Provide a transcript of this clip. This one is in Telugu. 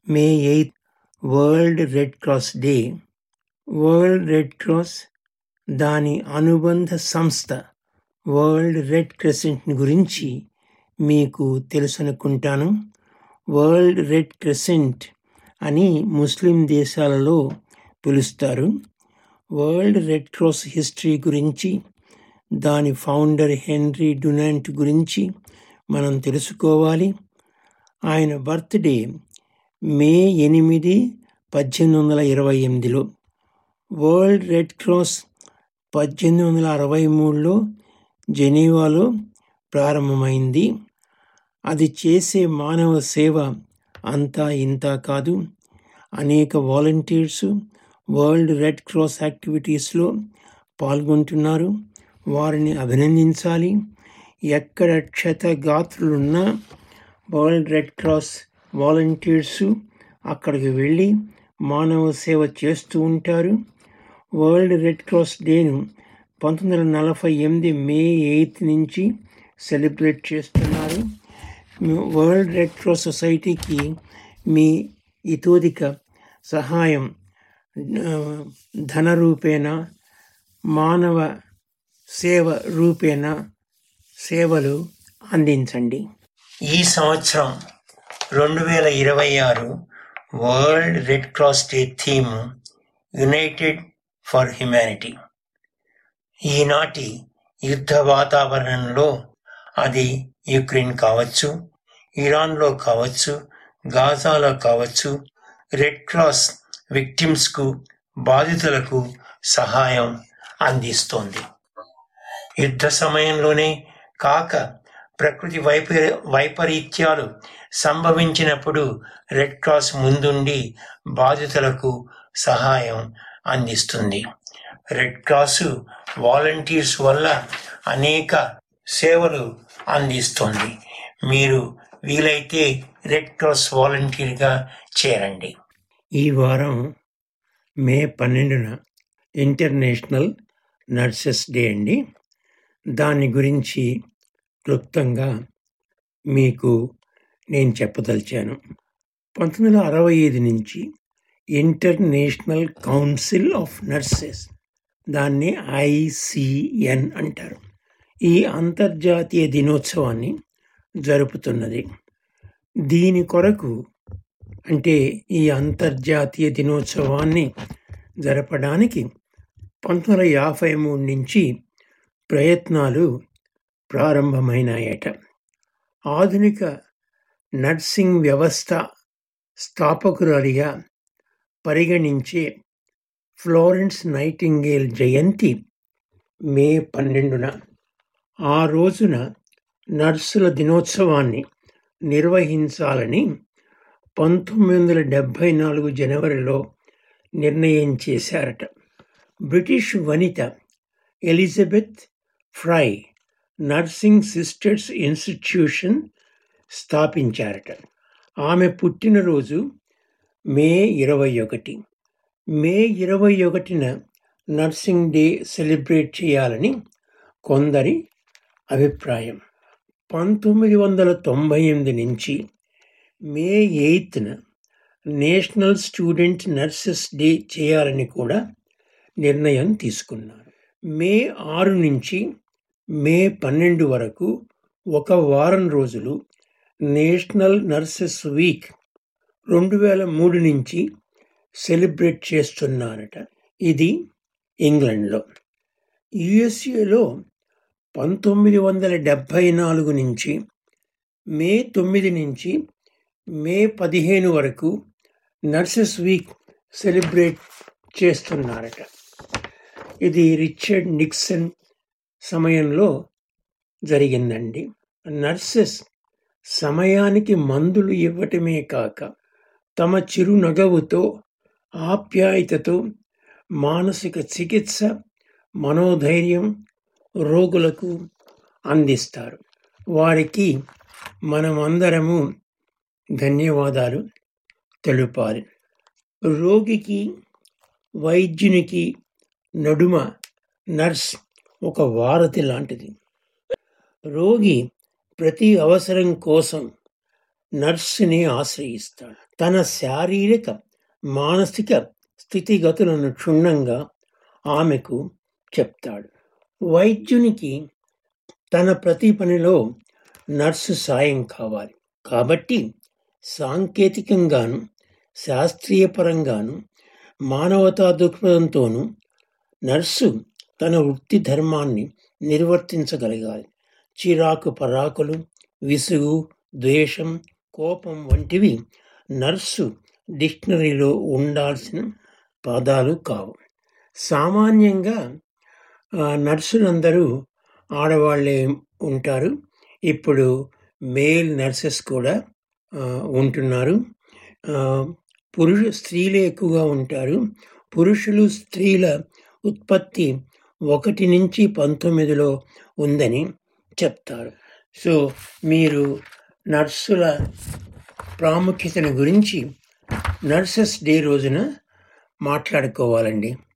మే eighth world red cross day world red cross దాని అనుబంధ సంస్థ వరల్డ్ రెడ్ క్రెసెంట్ గురించి మీకు తెలుసనుకుంటాను వరల్డ్ రెడ్ క్రెసెంట్ అని ముస్లిం దేశాలలో పిలుస్తారు వరల్డ్ రెడ్ క్రాస్ హిస్టరీ గురించి దాని ఫౌండర్ హెన్రీ డునాంట్ గురించి మనం తెలుసుకోవాలి ఆయన బర్త్డే మే ఎనిమిది పద్దెనిమిది వందల ఇరవై ఎనిమిదిలో వరల్డ్ రెడ్ క్రాస్ పద్దెనిమిది వందల అరవై మూడులో జెనీవాలో ప్రారంభమైంది అది చేసే మానవ సేవ అంతా ఇంత కాదు అనేక వాలంటీర్స్ వరల్డ్ రెడ్ క్రాస్ యాక్టివిటీస్లో పాల్గొంటున్నారు వారిని అభినందించాలి ఎక్కడ క్షతగాత్రులున్నా వరల్డ్ రెడ్ క్రాస్ వాలంటీర్స్ అక్కడికి వెళ్ళి మానవ సేవ చేస్తూ ఉంటారు వరల్డ్ రెడ్ క్రాస్ డేను పంతొమ్మిది వందల నలభై ఎనిమిది మే ఎయిత్ నుంచి సెలబ్రేట్ చేస్తున్నారు వరల్డ్ రెడ్ క్రాస్ సొసైటీకి మీ ఇతోదిక సహాయం ధన రూపేణ మానవ సేవ రూపేణ సేవలు అందించండి ఈ సంవత్సరం రెండు వేల ఇరవై ఆరు world red cross day theme united for humanity ఈనాటి యుద్ధ వాతావరణంలో అది యుక్రెయిన్ కావచ్చు ఇరాన్లో కావచ్చు గాజాలో కావచ్చు రెడ్ క్రాస్ విక్టిమ్స్కు బాధితులకు సహాయం అందిస్తోంది యుద్ధ సమయంలోనే కాక ప్రకృతి వైప వైపరీత్యాలు సంభవించినప్పుడు రెడ్ క్రాస్ ముందుండి బాధితులకు సహాయం అందిస్తుంది రెడ్ క్రాస్ వాలంటీర్స్ వల్ల అనేక సేవలు అందిస్తుంది మీరు వీలైతే రెడ్ క్రాస్ వాలంటీర్గా చేరండి ఈ వారం మే పన్నెండున ఇంటర్నేషనల్ నర్సెస్ డే అండి దాని గురించి క్లుప్తంగా మీకు నేను చెప్పదలిచాను పంతొమ్మిది వందల అరవై ఐదు నుంచి ఇంటర్నేషనల్ కౌన్సిల్ ఆఫ్ నర్సెస్ దాన్ని ఐసిఎన్ అంటారు ఈ అంతర్జాతీయ దినోత్సవాన్ని జరుపుతున్నది దీని కొరకు అంటే ఈ అంతర్జాతీయ దినోత్సవాన్ని జరపడానికి పంతొమ్మిది వందల యాభై మూడు నుంచి ప్రయత్నాలు ప్రారంభమైనాయట ఆధునిక నర్సింగ్ వ్యవస్థ స్థాపకురాలిగా పరిగణించే ఫ్లోరెన్స్ నైటింగేల్ జయంతి మే పన్నెండున ఆ రోజున నర్సుల దినోత్సవాన్ని నిర్వహించాలని పంతొమ్మిది వందల డెబ్భై నాలుగు జనవరిలో నిర్ణయం చేశారట బ్రిటిష్ వనిత Elizabeth Fry nursing sisters institution స్థాపించారట ఆమె పుట్టినరోజు మే ఇరవై ఒకటి మే ఇరవై ఒకటిన నర్సింగ్ డే సెలబ్రేట్ చేయాలని కొందరి అభిప్రాయం పంతొమ్మిది వందల తొంభై ఎనిమిది నుంచి మే ఎయిత్న నేషనల్ స్టూడెంట్ నర్సెస్ డే చేయాలని కూడా నిర్ణయం తీసుకున్నారు మే ఆరు నుంచి మే పన్నెండు వరకు ఒక వారం రోజులు నేషనల్ నర్సెస్ వీక్ రెండు వేల మూడు నుంచి సెలబ్రేట్ చేస్తున్నారట ఇది ఇంగ్లండ్లో యుఎస్ఏలో పంతొమ్మిది వందల డెబ్భై నాలుగు నుంచి మే తొమ్మిది నుంచి మే పదిహేను వరకు నర్సెస్ వీక్ సెలబ్రేట్ చేస్తున్నారట ఇది రిచర్డ్ నిక్సన్ సమయంలో జరిగిందండి నర్సెస్ సమయానికి మందులు ఇవ్వటమే కాక తమ చిరునగవుతో ఆప్యాయతతో మానసిక చికిత్స మనోధైర్యం రోగులకు అందిస్తారు వారికి మనమందరము ధన్యవాదాలు తెలుపాలి రోగికి వైద్యునికి నడుమ నర్స్ ఒక వారధి లాంటిది రోగి ప్రతి అవసరం కోసం నర్సుని ఆశ్రయిస్తాడు తన శారీరక మానసిక స్థితిగతులను క్షుణ్ణంగా ఆమెకు చెప్తాడు వైద్యునికి తన ప్రతి పనిలో నర్సు సాయం కావాలి కాబట్టి సాంకేతికంగాను శాస్త్రీయపరంగాను మానవతా దృక్పథంతోనూ నర్సు తన వృత్తి ధర్మాన్ని నిర్వర్తించగలగాలి చిరాకు పరాకులు విసుగు ద్వేషం కోపం వంటివి నర్సు డిక్షనరీలో ఉండాల్సిన పదాలు కావు సామాన్యంగా ఆ, నర్సులందరూ ఆడవాళ్ళే ఉంటారు ఇప్పుడు మేల్ నర్సెస్ కూడా ఆ, ఉంటున్నారు ఆ, పురుష స్త్రీలే ఎక్కువగా ఉంటారు పురుషులు స్త్రీల ఉత్పత్తి ఒకటి నుంచి పంతొమ్మిదిలో ఉందని చెప్తారు సో మీరు నర్సుల ప్రాముఖ్యతను గురించి నర్సెస్ డే రోజున మాట్లాడుకోవాలండి